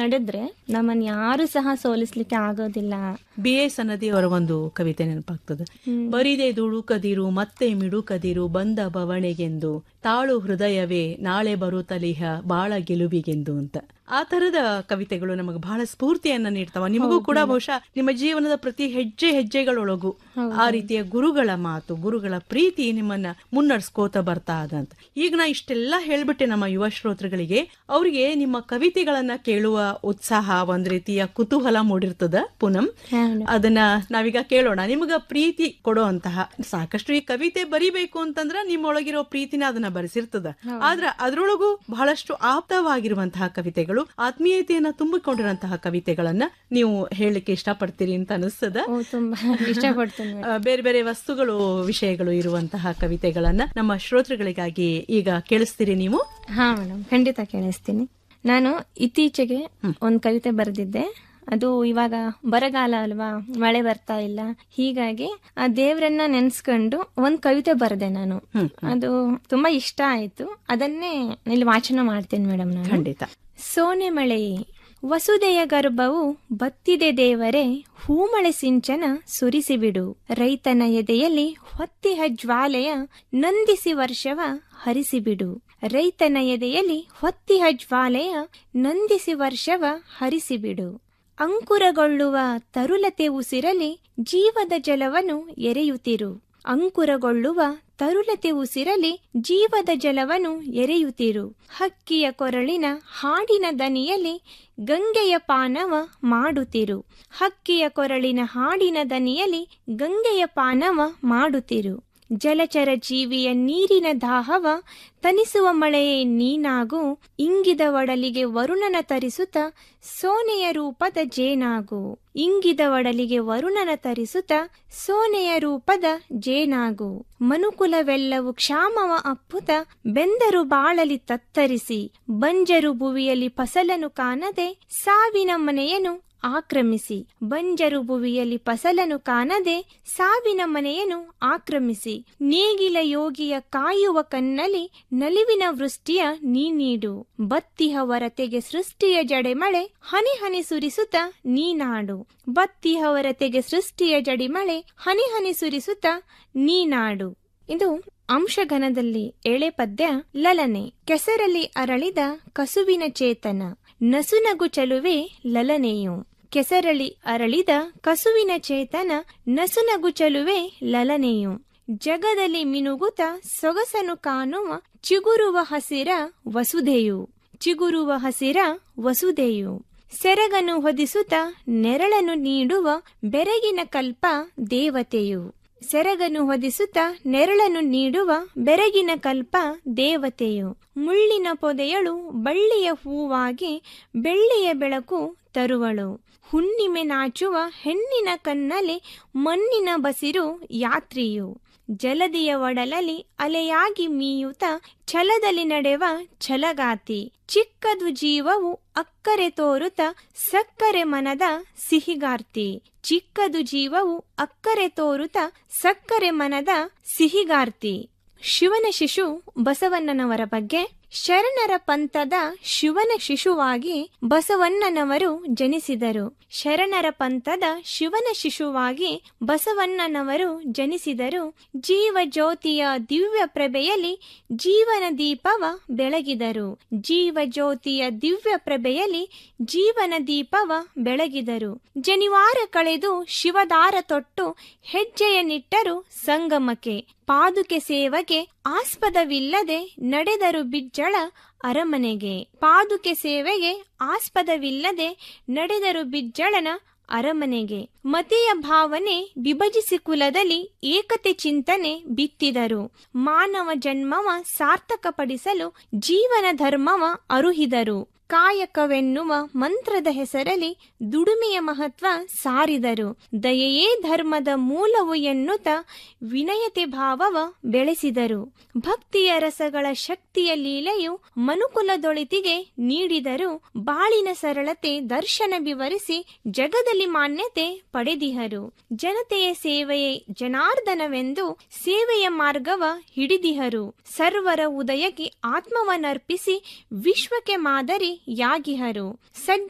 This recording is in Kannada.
ನಡೆದ್ರೆ ನಮ್ಮನ್ನ ಯಾರು ಸಹ ಸೋಲಿಸ್ಲಿಕ್ಕೆ ಆಗೋದಿಲ್ಲ ಬಿ ಎ ಸನದಿ ಅವರ ಒಂದು ಕವಿತೆ ನೆನಪಾಗ್ತದೆ ಬರಿದೆ ದುಡುಕದಿರು ಮತ್ತೆ ಮಿಡುಕದಿರು ಬಂದ ಬವಣೆಗೆಂದು ತಾಳು ಹೃದಯವೇ ನಾಳೆ ಬರುತ್ತಲಿಹ ಬಾಳ ಗೆಲುವಿಗೆಂದು ಅಂತ ಆ ತರದ ಕವಿತೆಗಳು ನಮಗೆ ಬಹಳ ಸ್ಫೂರ್ತಿಯನ್ನ ನೀಡ್ತಾವ ನಿಮಗೂ ಕೂಡ ಬಹುಶಃ ನಿಮ್ಮ ಜೀವನದ ಪ್ರತಿ ಹೆಜ್ಜೆ ಹೆಜ್ಜೆಗಳೊಳಗು ಆ ರೀತಿಯ ಗುರುಗಳ ಮಾತು ಗುರುಗಳ ಪ್ರೀತಿ ನಿಮ್ಮನ್ನ ಮುನ್ನಡೆಸ್ಕೋತ ಬರ್ತಾ ಅದಂತ ಈಗ ನಾ ಇಷ್ಟೆಲ್ಲ ಹೇಳ್ಬಿಟ್ಟೆ ನಮ್ಮ ಯುವ ಶ್ರೋತೃಗಳಿಗೆ ಅವರಿಗೆ ನಿಮ್ಮ ಕವಿತೆಗಳನ್ನ ಕೇಳುವ ಉತ್ಸಾಹ ಒಂದ್ ರೀತಿಯ ಕುತೂಹಲ ಮೂಡಿರ್ತದ ಪೂನಂ ಅದನ್ನ ನಾವೀಗ ಕೇಳೋಣ ನಿಮಗ ಪ್ರೀತಿ ಕೊಡುವಂತಹ ಸಾಕಷ್ಟು ಈ ಕವಿತೆ ಬರಿಬೇಕು ಅಂತಂದ್ರ ನಿಮ್ಮೊಳಗಿರೋ ಪ್ರೀತಿನ ಅದನ್ನ ಬರೆಸಿರ್ತದ ಆದ್ರ ಅದ್ರೊಳಗೂ ಬಹಳಷ್ಟು ಆಪ್ತವಾಗಿರುವಂತಹ ಕವಿತೆಗಳು ಆತ್ಮೀಯತೆಯನ್ನ ತುಂಬಿಕೊಂಡಿರುವಂತಹ ಕವಿತೆಗಳನ್ನ ನೀವು ಹೇಳಲಿಕ್ಕೆ ಇಷ್ಟಪಡ್ತೀರಿ ಅಂತ ಅನಿಸ್ತದ ಓ ತುಂಬಾ ಇಷ್ಟಪಡ್ತೀನಿ ಆ, ಬೇರೆ ಬೇರೆ ವಸ್ತುಗಳು ವಿಷಯಗಳು ಇರುವಂತಹ ಕವಿತೆಗಳನ್ನ ನಮ್ಮ ಶ್ರೋತೃಗಳಿಗಾಗಿ ಈಗ ಕೇಳಿಸ್ತೀರಿ ನೀವು ಹಾ ಮೇಡಮ್ ಖಂಡಿತ ಕೇಳಿಸ್ತೀನಿ ನಾನು ಇತ್ತೀಚೆಗೆ ಒಂದ್ ಕವಿತೆ ಬರೆದಿದ್ದೆ ಅದು ಇವಾಗ ಬರಗಾಲ ಅಲ್ವಾ ಮಳೆ ಬರ್ತಾ ಇಲ್ಲ ಹೀಗಾಗಿ ಆ ದೇವ್ರನ್ನ ನೆನ್ಸ್ಕೊಂಡು ಒಂದ್ ಕವಿತೆ ಬರೆದೆ ನಾನು ಅದು ತುಂಬಾ ಇಷ್ಟ ಆಯ್ತು ಅದನ್ನೇ ಇಲ್ಲಿ ವಾಚನ ಮಾಡ್ತೀನಿ ಮೇಡಮ್ ನಾನು ಖಂಡಿತ ಸೋನೆ ಮಳೆ ವಸುದೆಯ ಗರ್ಭವು ಬತ್ತಿದೆ ದೇವರೇ ಹೂಮಳೆ ಸಿಂಚನ ಸುರಿಸಿಬಿಡು ರೈತನ ಎದೆಯಲ್ಲಿ ಹೊತ್ತಿಹ ಜ್ವಾಲೆಯ ನಂದಿಸಿ ವರ್ಷವ ಹರಿಸಿಬಿಡು ರೈತನ ಎದೆಯಲ್ಲಿ ಹೊತ್ತಿಹ ಜ್ವಾಲೆಯ ನಂದಿಸಿ ವರ್ಷವ ಹರಿಸಿಬಿಡು ಅಂಕುರಗೊಳ್ಳುವ ತರುಲತೆ ಉಸಿರಲಿ ಜೀವದ ಜಲವನ್ನು ಎರೆಯುತ್ತಿರು ಅಂಕುರಗೊಳ್ಳುವ ತರುಲತೆ ಉಸಿರಲಿ ಜೀವದ ಜಲವನ್ನು ಎರೆಯುತ್ತಿರು ಹಕ್ಕಿಯ ಕೊರಳಿನ ಹಾಡಿನ ದನಿಯಲ್ಲಿ ಗಂಗೆಯ ಪಾನವ ಮಾಡುತ್ತಿರು ಹಕ್ಕಿಯ ಕೊರಳಿನ ಹಾಡಿನ ದನಿಯಲ್ಲಿ ಗಂಗೆಯ ಪಾನವ ಮಾಡುತ್ತಿರು ಜಲಚರ ಜೀವಿಯ ನೀರಿನ ದಾಹವ ತನಿಸುವ ಮಳೆಯೇ ನೀನಾಗು ಇಂಗಿದ ಒಡಲಿಗೆ ವರುಣನ ತರಿಸುತ್ತ ಸೋನೆಯ ರೂಪದ ಜೇನಾಗು ಇಂಗಿದ ಒಡಲಿಗೆ ವರುಣನ ತರಿಸುತ್ತ ಸೋನೆಯ ರೂಪದ ಜೇನಾಗು ಮನುಕುಲವೆಲ್ಲವೂ ಕ್ಷಾಮವ ಅಪ್ಪುತ ಬೆಂದರು ಬಾಳಲಿ ತತ್ತರಿಸಿ ಬಂಜರು ಭುವಿಯಲ್ಲಿ ಫಸಲನು ಕಾಣದೆ ಸಾವಿನ ಮನೆಯನ್ನು ಆಕ್ರಮಿಸಿ ಬಂಜರು ಭುವಿಯಲ್ಲಿ ಫಸಲನು ಕಾಣದೆ ಸಾವಿನ ಮನೆಯನ್ನು ಆಕ್ರಮಿಸಿ ನೇಗಿಲ ಯೋಗಿಯ ಕಾಯುವ ಕಣ್ಣಲ್ಲಿ ನಲಿವಿನ ವೃಷ್ಟಿಯ ನೀ ನೀಡು ಬತ್ತಿಹ ಹೊರತೆಗೆ ಸೃಷ್ಟಿಯ ಜಡೆಮಳೆ ಹನಿ ಹನಿ ಸುರಿಸುತ್ತ ನೀನಾಡು ಬತ್ತಿಹ ಹೊರತೆಗೆ ಸೃಷ್ಟಿಯ ಜಡಿಮಳೆ ಹನಿ ಹನಿ ಸುರಿಸುತ್ತ ನೀನಾಡು ಇದು ಅಂಶಘನದಲ್ಲಿ ಎಳೆ ಪದ್ಯ ಲಲನೆ ಕೆಸರಲ್ಲಿ ಅರಳಿದ ಕಸುವಿನ ಚೇತನ ನಸುನಗು ಚಲುವೆ ಲಲನೆಯು ಕೆಸರಳಿ ಅರಳಿದ ಕಸುವಿನ ಚೇತನ ನಸುನಗು ಚಲುವೆ ಲಲನೆಯು ಜಗದಲ್ಲಿ ಮಿನುಗುತ ಸೊಗಸನು ಕಾಣುವ ಚಿಗುರುವ ಹಸಿರ ವಸುಧೆಯು ಚಿಗುರುವ ಹಸಿರ ವಸುಧೆಯು ಸೆರಗನು ಹೊದಿಸುತ್ತ ನೆರಳನ್ನು ನೀಡುವ ಬೆರಗಿನ ಕಲ್ಪ ದೇವತೆಯು ಸೆರಗನು ಹೊದಿಸುತ್ತ ನೆರಳನ್ನು ನೀಡುವ ಬೆರಗಿನ ಕಲ್ಪ ದೇವತೆಯು ಮುಳ್ಳಿನ ಪೊದೆಯಳು ಬಳ್ಳಿಯ ಹೂವಾಗಿ ಬೆಳ್ಳಿಯ ಬೆಳಕು ತರುವಳು ಹುಣ್ಣಿಮೆ ನಾಚುವ ಹೆಣ್ಣಿನ ಕಣ್ಣಲ್ಲಿ ಮಣ್ಣಿನ ಬಸಿರು ಯಾತ್ರಿಯು ಜಲದಿಯ ಒಡಲಲ್ಲಿ ಅಲೆಯಾಗಿ ಮೀಯುತ್ತ ಛಲದಲ್ಲಿ ನಡೆವ ಛಲಗಾತಿ ಚಿಕ್ಕದು ಜೀವವು ಅಕ್ಕರೆ ತೋರುತ್ತ ಸಕ್ಕರೆ ಮನದ ಸಿಹಿಗಾರ್ತಿ ಚಿಕ್ಕದು ಜೀವವು ಅಕ್ಕರೆ ತೋರುತ್ತ ಸಕ್ಕರೆ ಮನದ ಸಿಹಿಗಾರ್ತಿ ಶಿವನ ಶಿಶು ಬಸವಣ್ಣನವರ ಬಗ್ಗೆ ಶರಣರ ಪಂಥದ ಶಿವನ ಶಿಶುವಾಗಿ ಬಸವಣ್ಣನವರು ಜನಿಸಿದರು ಶರಣರ ಪಂಥದ ಶಿವನ ಶಿಶುವಾಗಿ ಬಸವಣ್ಣನವರು ಜನಿಸಿದರು ಜೀವ ಜ್ಯೋತಿಯ ದಿವ್ಯ ಪ್ರಭೆಯಲ್ಲಿ ಜೀವನ ದೀಪವ ಬೆಳಗಿದರು ಜೀವ ಜ್ಯೋತಿಯ ದಿವ್ಯ ಪ್ರಭೆಯಲ್ಲಿ ಜೀವನ ದೀಪವ ಬೆಳಗಿದರು ಜನಿವಾರ ಕಳೆದು ಶಿವದಾರ ತೊಟ್ಟು ಹೆಜ್ಜೆಯ ನಿಟ್ಟರು ಸಂಗಮಕ್ಕೆ ಪಾದುಕೆ ಸೇವಗೆ ಆಸ್ಪದವಿಲ್ಲದೆ ನಡೆದರು ಬಿಜ್ಜಳ ಅರಮನೆಗೆ ಪಾದುಕೆ ಸೇವೆಗೆ ಆಸ್ಪದವಿಲ್ಲದೆ ನಡೆದರು ಬಿಜ್ಜಳನ ಅರಮನೆಗೆ ಮತೀಯ ಭಾವನೆ ವಿಭಜಿಸಿ ಕುಲದಲ್ಲಿ ಏಕತೆ ಚಿಂತನೆ ಬಿತ್ತಿದರು ಮಾನವ ಜನ್ಮವ ಸಾರ್ಥಕಪಡಿಸಲು ಜೀವನ ಧರ್ಮವ ಅರುಹಿದರು ಕಾಯಕವೆನ್ನುವ ಮಂತ್ರದ ಹೆಸರಲ್ಲಿ ದುಡುಮೆಯ ಮಹತ್ವ ಸಾರಿದರು ದಯೆಯೇ ಧರ್ಮದ ಮೂಲವು ಎನ್ನುತ್ತ ವಿನಯತೆ ಭಾವವ ಬೆಳೆಸಿದರು ಭಕ್ತಿಯ ರಸಗಳ ಶಕ್ತಿಯ ಲೀಲೆಯು ಮನುಕುಲದೊಳಿತಿಗೆ ನೀಡಿದರು ಬಾಳಿನ ಸರಳತೆ ದರ್ಶನ ವಿವರಿಸಿ ಜಗದಲ್ಲಿ ಮಾನ್ಯತೆ ಪಡೆದಿಹರು ಜನತೆಯ ಸೇವೆಯೇ ಜನಾರ್ದನವೆಂದು ಸೇವೆಯ ಮಾರ್ಗವ ಹಿಡಿದಿಹರು ಸರ್ವರ ಉದಯಕ್ಕೆ ಆತ್ಮವನ್ನರ್ಪಿಸಿ ವಿಶ್ವಕ್ಕೆ ಮಾದರಿ ಯಾಗಿಹರು ಸಜ್ಜ